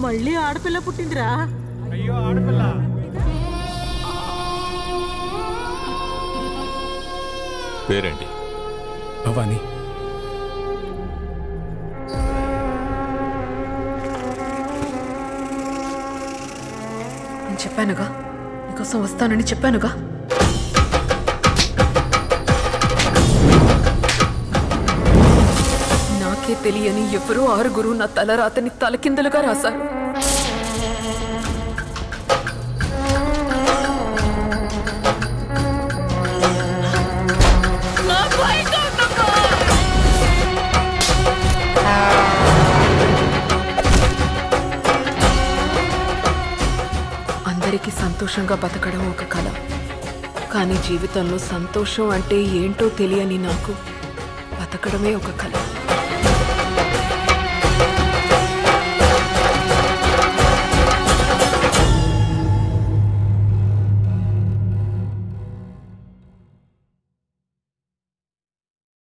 మళ్ళీ ఆడపిల్ల పుట్టిందిరా అయ్యో ఆడపిల్ల పేరేంటి భవానీ నేను చెప్పానుగా నీకోసం వస్తానని చెప్పానుగా నాకే తెలియని ఎవరో ఆరుగురు నా తలరాతని తలకిందులుగా రాశారు అందరికీ సంతోషంగా బతకడం ఒక కళ కానీ జీవితంలో సంతోషం అంటే ఏంటో తెలియని నాకు బతకడమే ఒక కళ